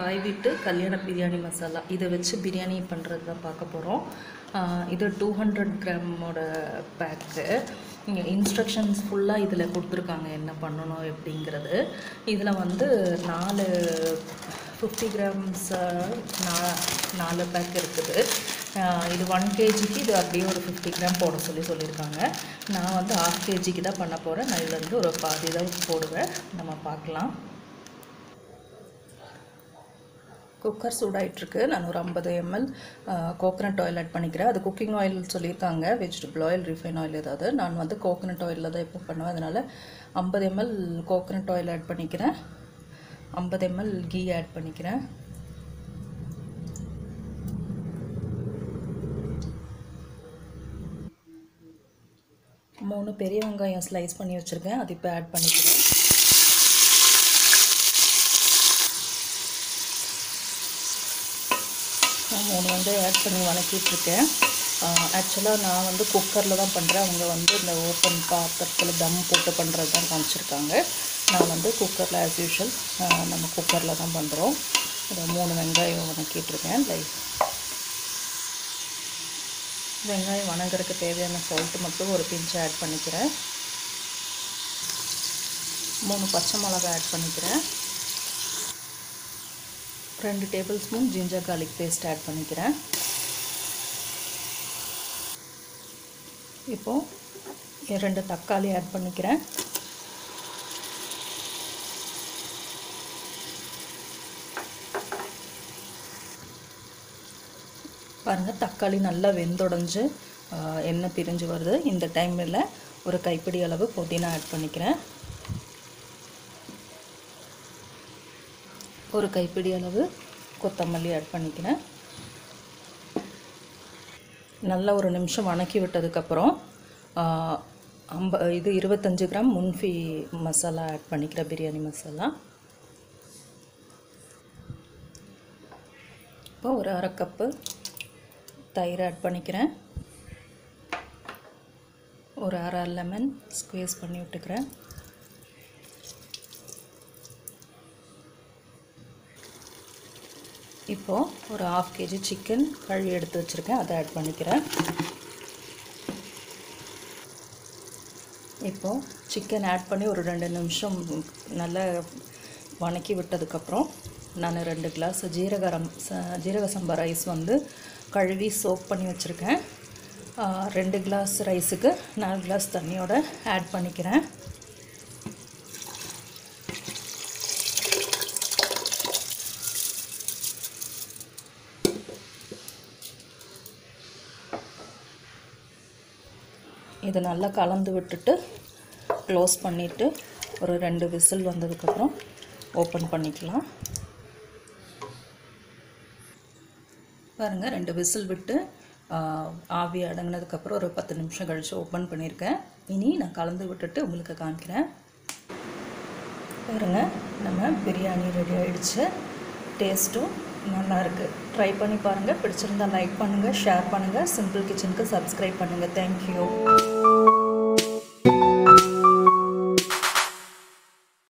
தாய் வீட்டு கல்யாண பிரியாணி மசாலா இதை வச்சு பிரியாணி பண்ணுறது தான் பார்க்க போகிறோம் இது டூ ஹண்ட்ரட் கிராமோட பேக்கு இங்கே இன்ஸ்ட்ரக்ஷன்ஸ் ஃபுல்லாக இதில் கொடுத்துருக்காங்க என்ன பண்ணணும் எப்படிங்கிறது இதில் வந்து நாலு ஃபிஃப்டி கிராம்ஸ் நா நாலு பேக் இருக்குது ஆஹ் இது ஒன் கேஜிக்கு இது அப்படியே ஒரு ஃபிஃப்டி கிராம் போட சொல்லி சொல்லியிருக்காங்க நான் வந்து ஹாஃப் கேஜிக்கு தான் பண்ண போகிறேன் நான் இதுலேருந்து ஒரு பாதி தான் போடுவேன் நம்ம பார்க்கலாம் குக்கர் சூடாயிட்டிருக்கு நான் ஒரு ஐம்பது எம்எல் கோகனட் ஆயில் ஆட் பண்ணிக்கிறேன் அது குக்கிங் ஆயில் சொல்லியிருக்காங்க வெஜிடபிள் ஆயில் ரிஃபைன் ஆயில் ஏதாவது நான் வந்து கோகனட் ஆயிலில் தான் இப்போ பண்ணுவேன் அதனால் ஐம்பது எம்எல் கோகனட் ஆயில் ஆட் பண்ணிக்கிறேன் ஐம்பது எம்எல் கீ ஆட் பண்ணிக்கிறேன் மூணு பெரிய வெங்காயம் ஸ்லைஸ் பண்ணி வச்சுருக்கேன் அது இப்போ ஆட் பண்ணிக்கிறேன் நான் மூணு வெங்காயம் ஆட் பண்ணி வணக்கிட்டுருக்கேன் ஆக்சுவலாக நான் வந்து குக்கரில் தான் பண்ணுறேன் அவங்க வந்து இந்த ஓப்பன் பாத்திரத்தில் தம் போட்டு பண்ணுறது தான் காமிச்சிருக்காங்க நான் வந்து குக்கரில் ஆஸ் யூஷுவல் நம்ம குக்கரில் தான் பண்ணுறோம் ஒரு மூணு வெங்காயம் வணக்கிட்டுருக்கேன் லைக் வெங்காயம் வணங்குறதுக்கு தேவையான சால்ட்டு மட்டும் ஒரு பிஞ்சு ஆட் பண்ணிக்கிறேன் மூணு பச்சை மிளகாய் ஆட் பண்ணிக்கிறேன் ரெண்டு tablespoon ginger garlic paste add பண்ணிக்கிறேன் இப்போது ரெண்டு தக்காளி ஆட் பண்ணிக்கிறேன் பாருங்கள் தக்காளி நல்லா வெந்துடைஞ்சு ஆஹ், எண்ணெய் பிரிஞ்சு வருது இந்த டைமில் ஒரு கைப்பிடி அளவு புதினா ஆட் பண்ணிக்கிறேன் ஒரு கைப்பிடி அளவு கொத்தமல்லி ஆட் பண்ணிக்கிறேன் நல்லா ஒரு நிமிஷம் வணக்கி விட்டதுக்கப்புறம் ஆஹ், ஐம்ப இது இருபத்தஞ்சி கிராம் முன்ஃபி மசாலா ஆட் பண்ணிக்கிறேன் பிரியாணி மசாலா இப்போ ஒரு அரை கப்பு தயிர் ஆட் பண்ணிக்கிறேன் ஒரு அரை லெமன் ஸ்குவீஸ் பண்ணி விட்டுக்கிறேன் இப்போது ஒரு ஆஃப் கேஜி சிக்கன் கழுவி எடுத்து வச்சுருக்கேன் அதை ஆட் பண்ணிக்கிறேன் இப்போது சிக்கன் ஆட் பண்ணி ஒரு ரெண்டு நிமிஷம் நல்லா வணக்கி விட்டதுக்கப்புறம் நான் ரெண்டு கிளாஸ் ஜீரகரம் ச ஜீரக சம்பா ரைஸ் வந்து கழுவி சோப் பண்ணி வச்சுருக்கேன் ஆ, ரெண்டு கிளாஸ் ரைஸுக்கு நாலு கிளாஸ் தண்ணியோட ஆட் பண்ணிக்கிறேன் இதை நல்லா கலந்து விட்டுட்டு க்ளோஸ் பண்ணிவிட்டு ஒரு ரெண்டு விசில் வந்ததுக்கப்புறம் ஓப்பன் பண்ணிக்கலாம் பாருங்கள் ரெண்டு விசில் விட்டு ஆஹ், ஆவி அடங்கினதுக்கப்புறம் ஒரு பத்து நிமிஷம் கழித்து ஓப்பன் பண்ணியிருக்கேன் இனி நான் கலந்து விட்டுட்டு உங்களுக்கு காமிக்கிறேன் பாருங்கள் நம்ம பிரியாணி ரெடி ஆயிடுச்சு டேஸ்ட்டும் நல்லா இருக்குது ட்ரை பண்ணி பாருங்கள் பிடிச்சிருந்தா லைக் பண்ணுங்கள் ஷேர் பண்ணுங்கள் சிம்பிள் கிச்சனுக்கு சப்ஸ்கிரைப் பண்ணுங்கள் தேங்க்யூ